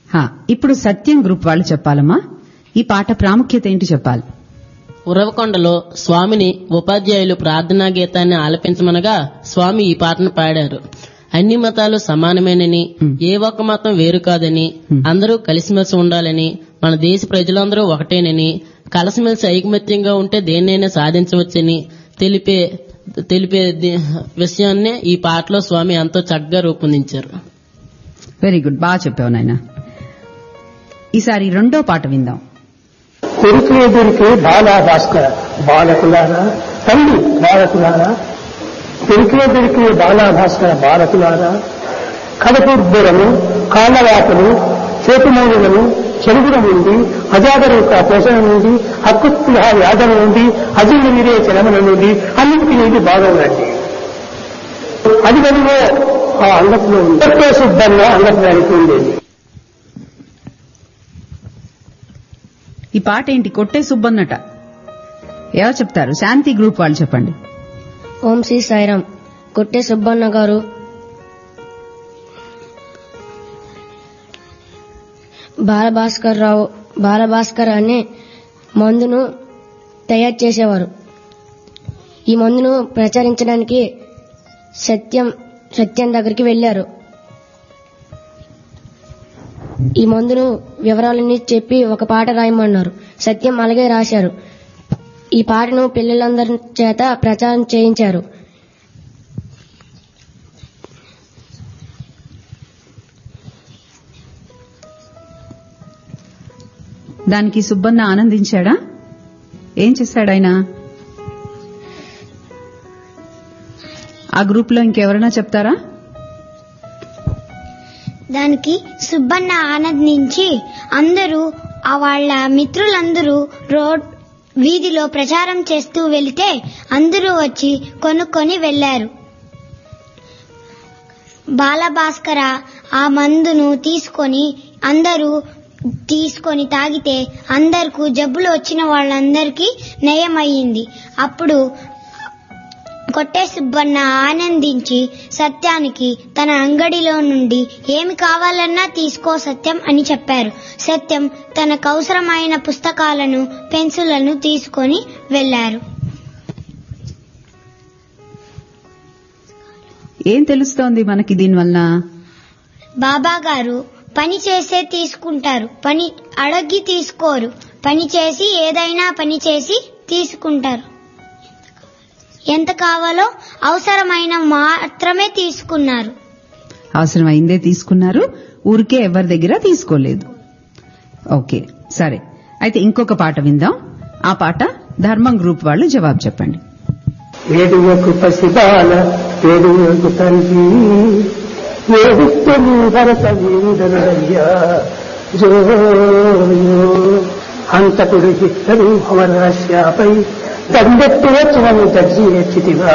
హా, ఇప్పుడు సత్యం గ్రూప్ వాళ్ళు చెప్పాలమ్మా ఈ పాట ప్రాముఖ్యత ఏంటి చెప్పాలి ఉరవకొండలో స్వామిని ఉపాధ్యాయులు ప్రార్థనా గీతాన్ని ఆలపించమనగా స్వామి ఈ పాటను పాడారు అన్ని మతాలు సమానమేనని ఏ ఒక్క మతం వేరు కాదని అందరూ కలిసిమెలిసి ఉండాలని మన దేశ ప్రజలందరూ ఒకటేనని కలిసిమెలిసి ఐకమత్యంగా ఉంటే దేన్నైనా సాధించవచ్చని తెలిపే తెలిపే ది- విషయాన్నే ఈ పాటలో స్వామి ఎంతో చక్కగా రూపొందించారు వెరీ గుడ్ బాగా చెప్పావు నాయన ఈసారి రెండో పాట విందాం కొరికే దొరికే బాలా భాస్కర బాలకులారా తల్లి బాలకులారా కొరికే దొరికే బాలా భాస్కర బాలకులారా కడపుర్బురము కాళ్ళవాతలు చేతుమౌలులను చెరుగుల నుండి అజాగరూక పోషణ నుండి హక్కుస్పృహ వ్యాధన నుండి అజీర్ణ మీరే చలమల నుండి అన్నింటి నుండి బాగవునండి అది గదిలో ఆ అంగట్లో ఉంది శుద్ధంగా అంగత్వానికి ఉండేది ఈ పాట ఏంటి కొట్టే సుబ్బన్నట ఎవరు చెప్తారు శాంతి గ్రూప్ వాళ్ళు చెప్పండి ఓం శ్రీ సాయిరాం కొట్టే సుబ్బన్న గారు బాలభాస్కర్ రావు బాలభాస్కర్ అనే మందును తయారు చేసేవారు ఈ మందును ప్రచారించడానికి సత్యం సత్యం దగ్గరికి వెళ్లారు ఈ మందును వివరాలన్నీ చెప్పి ఒక పాట రాయమన్నారు సత్యం అలాగే రాశారు ఈ పాటను పిల్లలందరి చేత ప్రచారం చేయించారు దానికి సుబ్బన్న ఆనందించాడా ఏం చేశాడు ఆయన ఆ గ్రూప్ లో ఇంకెవరైనా చెప్తారా దానికి సుబ్బన్న ఆనందించి అందరూ ఆ వాళ్ళ మిత్రులందరూ రోడ్ వీధిలో ప్రచారం చేస్తూ వెళితే అందరూ వచ్చి కొనుక్కొని వెళ్లారు బాలభాస్కర ఆ మందును తీసుకొని అందరూ తీసుకొని తాగితే అందరికీ జబ్బులు వచ్చిన వాళ్ళందరికీ నయమయ్యింది అప్పుడు కొట్టే సుబ్బన్న ఆనందించి సత్యానికి తన అంగడిలో నుండి ఏమి కావాలన్నా తీసుకో సత్యం అని చెప్పారు సత్యం తనకు అవసరమైన పుస్తకాలను పెన్సిళ్లను తీసుకొని వెళ్లారు ఏం తెలుస్తోంది మనకి దీనివల్ల బాబా గారు పని చేసే తీసుకుంటారు పని అడగి తీసుకోరు పని చేసి ఏదైనా పని చేసి తీసుకుంటారు ఎంత కావాలో అవసరమైన మాత్రమే తీసుకున్నారు అవసరమైందే తీసుకున్నారు ఊరికే ఎవరి దగ్గర తీసుకోలేదు ఓకే సరే అయితే ఇంకొక పాట విందాం ఆ పాట ధర్మం గ్రూప్ వాళ్ళు జవాబు చెప్పండి ఏడువకు పసిబాల ఏడువకు తల్లి ఏడుస్తని భరత వీరుడనయ్యా జోయో హంతకుడు హిత్తడు అమరస్యాపై దండెత్తి వచ్చినను దర్జీ ఎచ్చితివా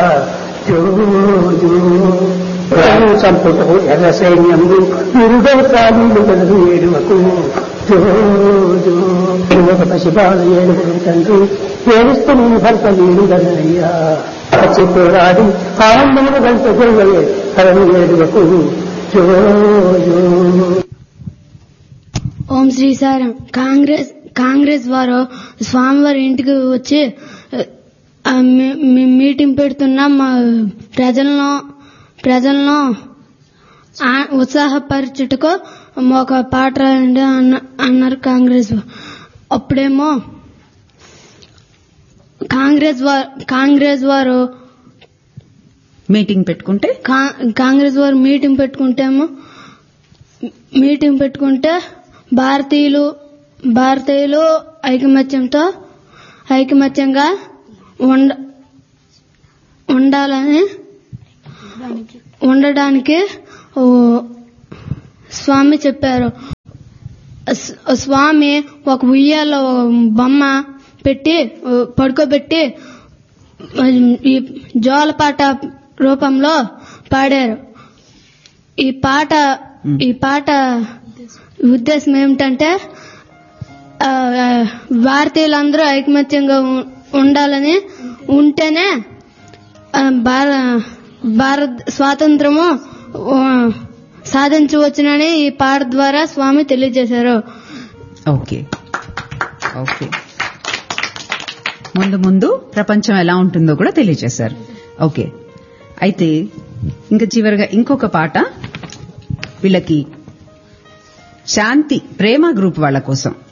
జోయో చంపుటకు ఎర్ర సైన్యము నిరుడవ ప్రాణులు గలదు ఏడువకు జోజో ఏడువక పసిబాల ఏడుగురు తండ్రి ఏడుస్తూ నేను భర్త వీరుడనయ్యా వచ్చి పోరాడి ఆనందమును గంట గొల్లవే కరణి ఏడువకు జోజో ఓం శ్రీ సారం కాంగ్రెస్ కాంగ్రెస్ వారు స్వామివారి ఇంటికి వచ్చి ఆ, మీ- మీ- మీటింగ్ పెడుతున్న మా ప్రజలను ప్రజలను ఆ- ఉత్సాహపరచుటకు ఒక పాట రాయండి అన్న అన్నారు కాంగ్రెస్ వారు. అప్పుడేమో కాంగ్రెస్ వారు కాంగ్రెస్ వారు మీటింగ్ పెట్టుకుంటే కా- కాంగ్రెస్ వారు మీటింగ్ పెట్టుకుంటేమో మీటింగ్ పెట్టుకుంటే భారతీయులు భారతీయులు ఐకమత్యంతో ఐకమత్యంగా ఉండ ఉండాలని ఉండడానికి ఓ స్వామి చెప్పారు స్- స్వామి ఒక ఉయ్యాలో బొమ్మ పెట్టి ఓ పడుకోబెట్టి ఈ జోలపాట రూపంలో పాడారు ఈ పాట ఈ పాట ఉద్దేశం ఏమిటంటే ఆ, ఆ, భారతీయులందరూ ఐకమత్యంగా ఉ- ఉండాలని ఉంటేనే ఆ, భార- భారత్ స్వాతంత్రము ఆ, సాధించవచ్చునని ఈ పాట ద్వారా స్వామి తెలియజేశారు ఓకే ఓకే ముందు ముందు ప్రపంచం ఎలా ఉంటుందో కూడా తెలియజేశారు ఓకే అయితే ఇంకా చివరిగా ఇంకొక పాట వీళ్ళకి శాంతి ప్రేమ గ్రూప్ వాళ్ళ కోసం